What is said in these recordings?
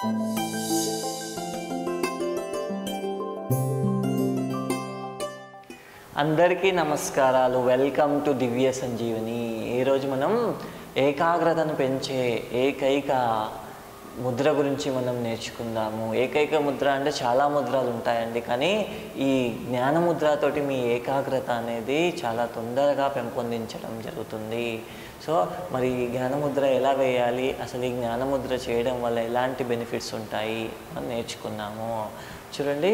అందరికీ నమస్కారాలు welcome to దివ్య సంజీవని ఈరోజు మనం ఏకాగ్రతను పెంచే ఏకైక ముద్ర గురించి మనం నేర్చుకుందాము ఏకైక ముద్ర అంటే చాలా ముద్రలు ఉంటాయండి కానీ ఈ జ్ఞాన ముద్రతోటి మీ ఏకాగ్రత అనేది చాలా తొందరగా పెంపొందించడం జరుగుతుంది సో మరి ఈ జ్ఞానముద్ర ఎలా వేయాలి అసలు ఈ జ్ఞానముద్ర చేయడం వల్ల ఎలాంటి బెనిఫిట్స్ ఉంటాయి మనం నేర్చుకున్నాము చూడండి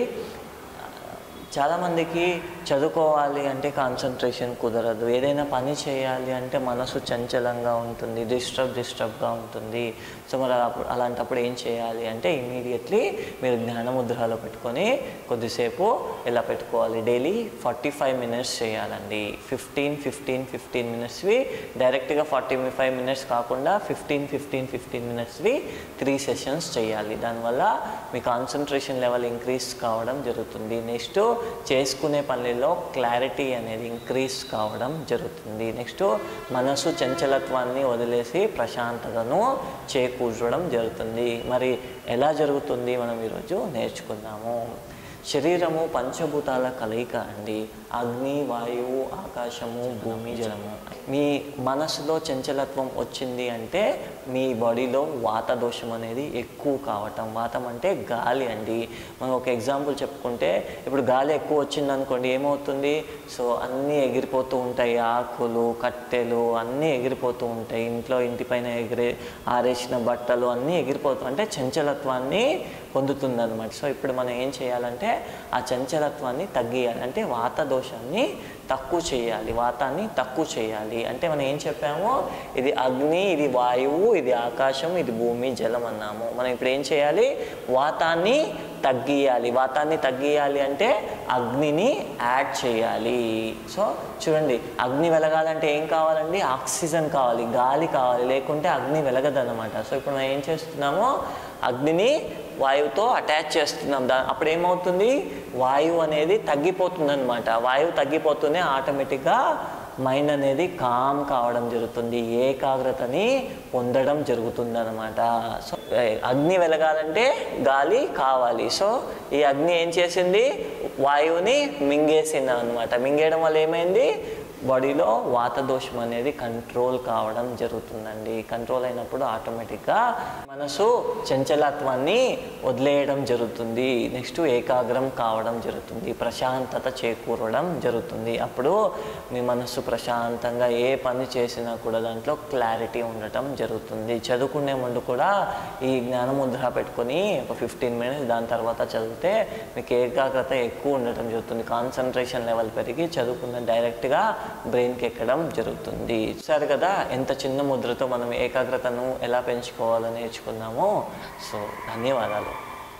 చాలామందికి చదువుకోవాలి అంటే కాన్సన్ట్రేషన్ కుదరదు ఏదైనా పని చేయాలి అంటే మనసు చంచలంగా ఉంటుంది డిస్టర్బ్ డిస్టర్బ్గా ఉంటుంది సో మరి అప్పుడు అలాంటప్పుడు ఏం చేయాలి అంటే ఇమీడియట్లీ మీరు జ్ఞానముద్రలో పెట్టుకొని కొద్దిసేపు ఇలా పెట్టుకోవాలి డైలీ ఫార్టీ ఫైవ్ మినిట్స్ చేయాలండి ఫిఫ్టీన్ ఫిఫ్టీన్ ఫిఫ్టీన్ మినిట్స్వి డైరెక్ట్గా ఫార్టీ ఫైవ్ మినిట్స్ కాకుండా ఫిఫ్టీన్ ఫిఫ్టీన్ ఫిఫ్టీన్ మినిట్స్వి త్రీ సెషన్స్ చేయాలి దానివల్ల మీ కాన్సన్ట్రేషన్ లెవెల్ ఇంక్రీజ్ కావడం జరుగుతుంది నెక్స్ట్ చేసుకునే పనులలో క్లారిటీ అనేది ఇంక్రీజ్ కావడం జరుగుతుంది నెక్స్ట్ మనసు చంచలత్వాన్ని వదిలేసి ప్రశాంతతను చేకూర్చడం జరుగుతుంది మరి ఎలా జరుగుతుంది మనం ఈరోజు నేర్చుకుందాము శరీరము పంచభూతాల కలయిక అండి అగ్ని వాయువు ఆకాశము భూమి జలము మీ మనసులో చంచలత్వం వచ్చింది అంటే మీ బాడీలో వాత దోషం అనేది ఎక్కువ కావటం వాతం అంటే గాలి అండి మనం ఒక ఎగ్జాంపుల్ చెప్పుకుంటే ఇప్పుడు గాలి ఎక్కువ వచ్చింది అనుకోండి ఏమవుతుంది సో అన్నీ ఎగిరిపోతూ ఉంటాయి ఆకులు కట్టెలు అన్నీ ఎగిరిపోతూ ఉంటాయి ఇంట్లో ఇంటిపైన ఎగిరే ఆరేసిన బట్టలు అన్నీ ఎగిరిపోతూ అంటే చంచలత్వాన్ని పొందుతుంది అనమాట సో ఇప్పుడు మనం ఏం చేయాలంటే ఆ చంచలత్వాన్ని తగ్గియాలి అంటే వాత దోషాన్ని తక్కువ చేయాలి వాతాన్ని తక్కువ చేయాలి అంటే మనం ఏం చెప్పాము ఇది అగ్ని ఇది వాయువు ఇది ఆకాశం ఇది భూమి జలం అన్నాము మనం ఇప్పుడు ఏం చేయాలి వాతాన్ని తగ్గియాలి వాతాన్ని తగ్గియాలి అంటే అగ్నిని యాడ్ చేయాలి సో చూడండి అగ్ని వెలగాలంటే ఏం కావాలండి ఆక్సిజన్ కావాలి గాలి కావాలి లేకుంటే అగ్ని వెలగదన్నమాట సో ఇప్పుడు మనం ఏం చేస్తున్నాము అగ్నిని వాయువుతో అటాచ్ చేస్తున్నాం దా అప్పుడు ఏమవుతుంది వాయువు అనేది తగ్గిపోతుంది అనమాట వాయువు తగ్గిపోతూనే ఆటోమేటిక్గా మైండ్ అనేది కామ్ కావడం జరుగుతుంది ఏకాగ్రతని పొందడం జరుగుతుంది అనమాట సో అగ్ని వెలగాలంటే గాలి కావాలి సో ఈ అగ్ని ఏం చేసింది వాయువుని మింగేసింది అనమాట మింగేయడం వల్ల ఏమైంది బాడీలో వాత దోషం అనేది కంట్రోల్ కావడం జరుగుతుందండి కంట్రోల్ అయినప్పుడు ఆటోమేటిక్గా మనసు చంచలత్వాన్ని వదిలేయడం జరుగుతుంది నెక్స్ట్ ఏకాగ్రం కావడం జరుగుతుంది ప్రశాంతత చేకూరడం జరుగుతుంది అప్పుడు మీ మనసు ప్రశాంతంగా ఏ పని చేసినా కూడా దాంట్లో క్లారిటీ ఉండటం జరుగుతుంది చదువుకునే ముందు కూడా ఈ జ్ఞానముద్ర పెట్టుకొని ఒక ఫిఫ్టీన్ మినిట్స్ దాని తర్వాత చదివితే మీకు ఏకాగ్రత ఎక్కువ ఉండటం జరుగుతుంది కాన్సన్ట్రేషన్ లెవెల్ పెరిగి చదువుకున్న డైరెక్ట్గా బ్రెయిన్కి ఎక్కడం జరుగుతుంది సరే కదా ఎంత చిన్న ముద్రతో మనం ఏకాగ్రతను ఎలా పెంచుకోవాలో నేర్చుకున్నామో సో ధన్యవాదాలు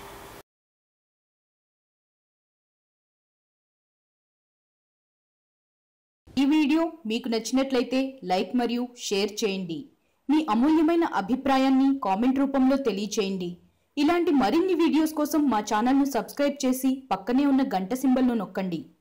ఈ వీడియో మీకు నచ్చినట్లయితే లైక్ మరియు షేర్ చేయండి మీ అమూల్యమైన అభిప్రాయాన్ని కామెంట్ రూపంలో తెలియచేయండి ఇలాంటి మరిన్ని వీడియోస్ కోసం మా ఛానల్ను సబ్స్క్రైబ్ చేసి పక్కనే ఉన్న గంట సింబల్ను నొక్కండి